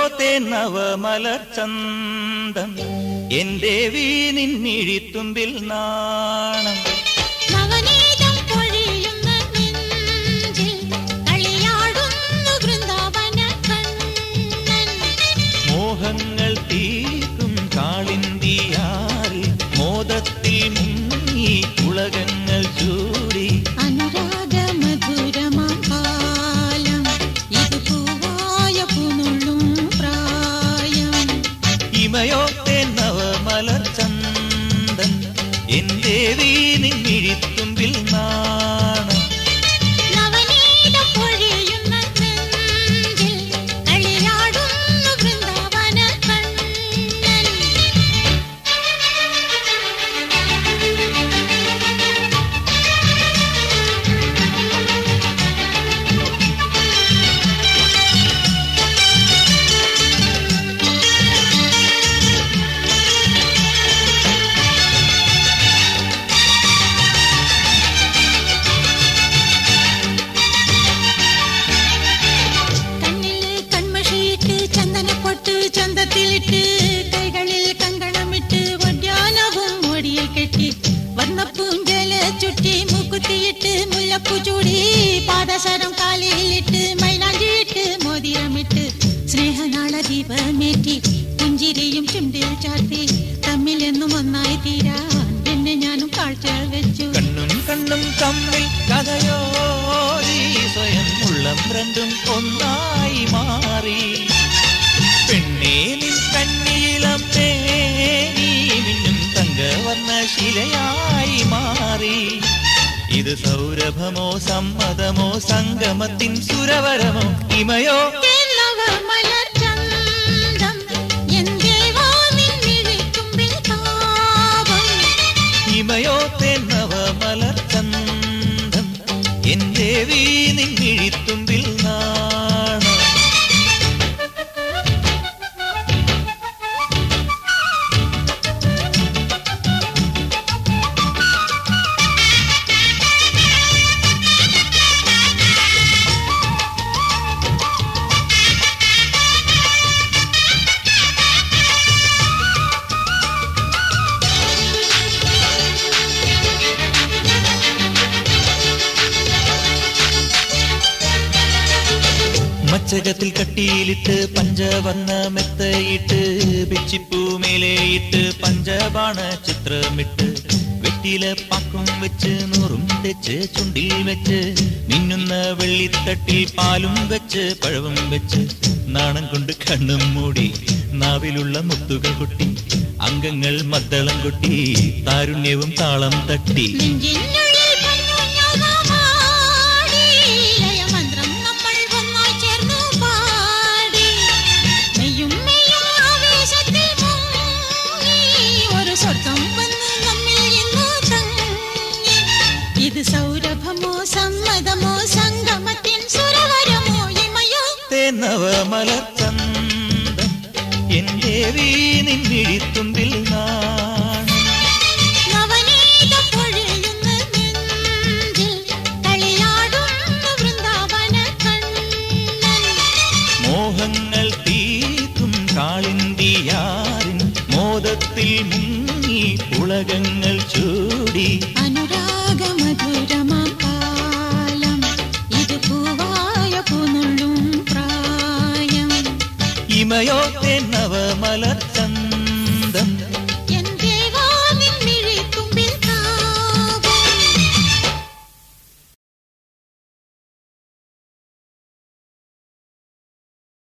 നവമലർച്ചന്തം എന്റെ വീനിന്നിഴിത്തുമ്പിൽ നാണം നവനീതം പൊഴിയുന്ന നെഞ്ചിൽ കളിയാടുന്നു വൃന്ദാവന കണ്ണൻ മോഹങ്ങൾ തീർക്കും കാളിന്തിയാറിൽ മോദത്തിൽ മുങ്ങി ഉലകങ്ങൾ ചൂടി അനുരാഗ മധുരമാം കാലം ഇത് പൂവായ പൂനുള്ളും പ്രായം ഇമയോത്തെ നവമലർച്ചന്തം എന്റെ വീനിന്നിഴിത്തുമ്പിൽ നാണം നവനീതം പൊഴിയുന്ന നെഞ്ചിൽ കളിയാടുന്നു വൃന്ദാവന കണ്ണൻ കണ്ണില് കൺമഷിയിട്ട് ചന്ദനപ്പൊട്ട് ചന്തത്തിലിട്ട് കൈകളിൽ കങ്കണമിട്ട് ഒഡ്യാനവും ഒടിയിൽ കെട്ടി വർണ്ണപ്പൂഞ്ചല ചുറ്റി മൂക്കുത്തിയിട്ട് മുല്ലപ്പൂ ചൂടി പാദസരം കാലിലിട്ട് മൈലാഞ്ചിയിട്ട് മോതിരമിട്ട് സ്നേഹനാള ദീപമേറ്റി പുഞ്ചിരിയും ചുണ്ടിൽ ചാർത്തി തമ്മിലെന്നും ഒന്നായി തീരാൻ എന്നെ ഞാനും കാഴ്ച വെച്ചു കണ്ണും കണ്ണും തമ്മിൽ കഥയോരി സ്വയം ഉള്ളം രണ്ടും ഒന്നായി മാറി പെണ്ണേലിൻ കണ്ണിയിളം തേനീ മിന്നും തങ്കവർണ്ണ ശിലയായി മാറി ഇത് സൗരഭമോ സമ്മതമോ സംഗമത്തിൻ സുരവരമോ ഇമയോ മലർച്ചന്തം എന്തേ വാ നിന്നിഴിക്കുമ്പിൽ താപം ഇമയോ തെന്നവമലർച്ചന്തം എന്റെ വീനിഴിത്തുമ്പിൽ നാണം മച്ചകത്തിൽ കട്ടിയിലിട്ട് പഞ്ചവർണ്ണ മെത്തയിട്ട് പിച്ചിപ്പൂമേലയിട്ട് പഞ്ചബാണ ചിത്രമിട്ട് വെറ്റില പാക്കും വെച്ച് നൂറും തെച്ച് ചുണ്ടിൽ വെച്ച് മിന്നുന്ന വെള്ളിത്തട്ടിൽ പാലും വെച്ച് പഴവും വെച്ച് നാണം കൊണ്ട് കണ്ണും മൂടി നാവിലുള്ള മുത്തുകൾ കൊട്ടി അംഗങ്ങൾ മദ്ദളം കൊട്ടി താരുണ്യവും താളം തട്ടി നെഞ്ചിനുള്ളിൽ പൊന്നുഞ്ഞകമാടി, ലയമന്ത്രം നമ്മൾ ഒന്നായി ചേർന്നു പാടി. മെയ്യും മെയ്യും ആവേശത്തിൽ മുങ്ങി, ഒരു സ്വർഗം വന്ന് നമ്മിൽ ഇന്നു തങ്ങി. ഇത് സൗരഭമോ സമ്മതമോ സംഗമത്തിൻ സുരവരമോ ഇമയോ നവമലച്ചന്തം എന്റെ വീനിഴിത്തുമ്പിൽ നാണം നവനീത പൊഴിയുന്ന നെഞ്ചിൽ കളിയാടുന്ന വൃന്ദാവന കണ്ണൻ മോഹങ്ങൾ തീർക്കും കാളിന്തിയാറിൻ മോദത്തിൽ മുങ്ങി ഉലകങ്ങൾ ചൂടി